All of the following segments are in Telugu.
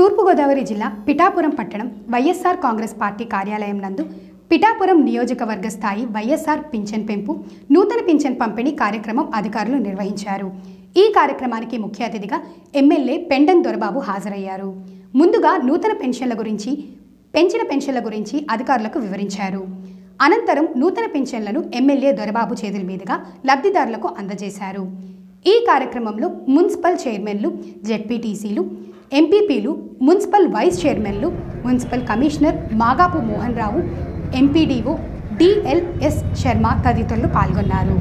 తూర్పుగోదావరి జిల్లా పిఠాపురం పట్టణం వైఎస్ఆర్ కాంగ్రెస్ పార్టీ కార్యాలయం నందు పిఠాపురం నియోజకవర్గ స్థాయి వైఎస్ఆర్ పింఛన్ పెంపు నూతన పింఛన్ పంపిణీ కార్యక్రమం అధికారులు నిర్వహించారు ఈ కార్యక్రమానికి ముఖ్య అతిథిగా ఎమ్మెల్యే పెండన్ దొరబాబు హాజరయ్యారు ముందుగా నూతన పెన్షన్ల గురించి పెంచిన పెన్షన్ల గురించి అధికారులకు వివరించారు అనంతరం నూతన పెన్షన్లను ఎమ్మెల్యే దొరబాబు చేతుల మీదుగా లబ్ధిదారులకు అందజేశారు ఈ కార్యక్రమంలో మున్సిపల్ చైర్మన్లు జెడ్పీటీసీలు ఎంపీపీలు మున్సిపల్ వైస్ చైర్మన్లు municipal commissioner Magapu Mohan Rao MPDO DLS Sharma తదితరులు పాల్గొన్నారు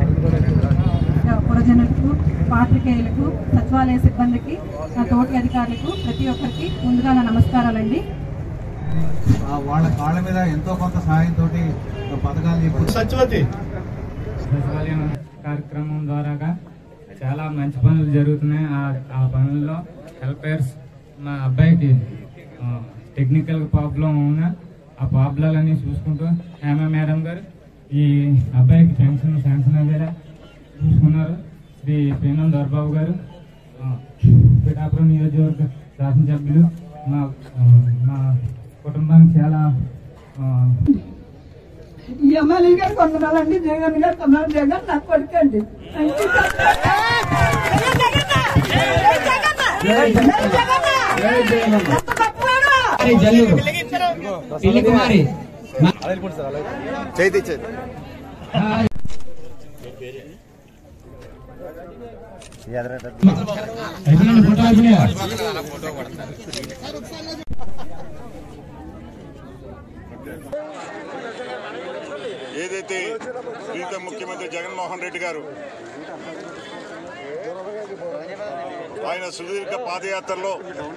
పురజనులకు పాత్రికేయులకు సచివాలయ సిబ్బందికి నా తోటి అధికారులకు ప్రతి ఒక్కరికి ముందుగా నా నమస్కారాలండి ఆ వాళ్ళ కాళ్ళ మీద ఎంతో కొంత సహాయంతో పథకాలు చెప్పి సత్యవతి సచివాలయం కార్యక్రమం ద్వారాగా చాలా మంచి పనులు జరుగుతున్నాయి ఆ- ఆ పనుల్లో హెల్పర్స్ మా అబ్బాయికి ఆ, టెక్నికల్ ప్రాబ్లం ఉన్న ఆ ప్రాబ్లాలన్నీ చూసుకుంటూ హేమ మేడం గారు ఈ అబ్బాయికి పెన్షన్ శాంక్షన్ అయ్యేలా చూసుకున్నారు శ్రీ పేనం దొరబాబు గారు ఆ, పిఠాపురం నియోజకవర్గ శాసనసభ్యులు మా ఆ, మా కుటుంబానికి చాలా ఆ, ఈ ఎమ్మెల్యే గారు కొందనాలండి జగన్ గారు కొందరు జగన్ నాకు కొడుకండి అయిపోయినాయి, ఫోటో అయిపోయినాయా? ఏదైతే ప్రీతం ముఖ్యమంత్రి జగన్మోహన్ రెడ్డి గారు ఆయన సుదీర్ఘ పాదయాత్రలో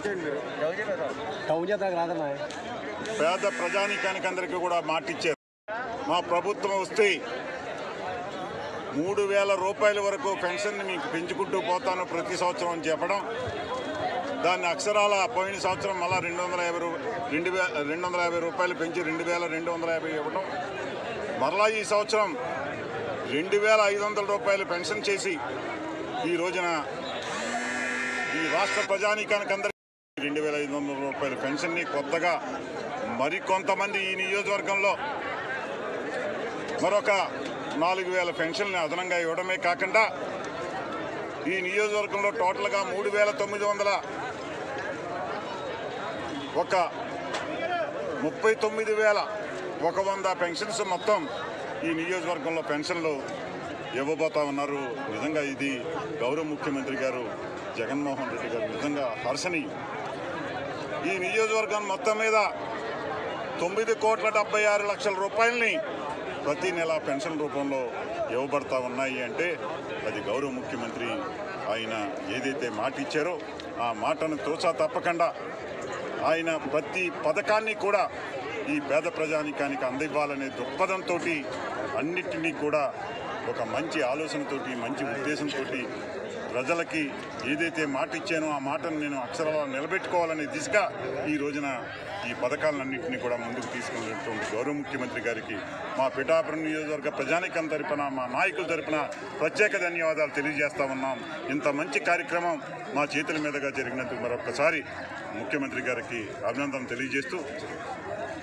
పేద ప్రజానీకానికి అందరికీ కూడా మాటిచ్చారు మా ప్రభుత్వం వస్తే మూడు వేల రూపాయల వరకు పెన్షన్ మీకు పెంచుకుంటూ పోతాను ప్రతి సంవత్సరం అని చెప్పడం దాన్ని అక్షరాల పోయిన సంవత్సరం మళ్ళా రెండు వందల యాభై రూ రెండు వే రెండు వందల యాభై రూపాయలు పెంచి రెండు వేల రెండు వందల యాభై ఇవ్వడం మరలా ఈ సంవత్సరం రెండు వేల ఐదు వందల రూపాయలు పెన్షన్ చేసి ఈ రోజున ఈ రాష్ట్ర ప్రజానీకానికి అందరికీ రెండు వేల ఐదు వందల రూపాయల పెన్షన్ని కొత్తగా మరికొంతమంది ఈ నియోజకవర్గంలో మరొక నాలుగు వేల పెన్షన్లు అదనంగా ఇవ్వడమే కాకుండా ఈ నియోజకవర్గంలో టోటల్గా మూడు వేల తొమ్మిది వందల ఒక ముప్పై తొమ్మిది వేల ఒక వంద పెన్షన్స్ మొత్తం ఈ నియోజకవర్గంలో పెన్షన్లు ఇవ్వబోతా ఉన్నారు నిజంగా ఇది గౌరవ ముఖ్యమంత్రి గారు జగన్మోహన్ రెడ్డి గారు నిజంగా హర్షణీయం ఈ నియోజకవర్గం మొత్తం మీద తొమ్మిది కోట్ల డెబ్బై ఆరు లక్షల రూపాయలని ప్రతి నెల పెన్షన్ రూపంలో ఇవ్వబడతా ఉన్నాయి అంటే అది గౌరవ ముఖ్యమంత్రి ఆయన ఏదైతే మాట ఇచ్చారో ఆ మాటను తోచా తప్పకుండా ఆయన ప్రతి పథకాన్ని కూడా ఈ పేద ప్రజానికానికి అందివ్వాలనే దృక్పథంతో అన్నిటినీ కూడా ఒక మంచి ఆలోచనతోటి మంచి ఉద్దేశంతో ప్రజలకి ఏదైతే మాట ఇచ్చానో ఆ మాటను నేను అక్షరాల నిలబెట్టుకోవాలనే దిశగా ఈ రోజున ఈ పథకాలన్నింటినీ కూడా ముందుకు తీసుకున్నటువంటి గౌరవ ముఖ్యమంత్రి గారికి మా పిఠాపురం నియోజకవర్గ ప్రజానికం తరపున మా నాయకుల తరపున ప్రత్యేక ధన్యవాదాలు తెలియజేస్తా ఉన్నాం ఇంత మంచి కార్యక్రమం మా చేతుల మీదుగా జరిగినందుకు మరొకసారి ముఖ్యమంత్రి గారికి అభినందన తెలియజేస్తూ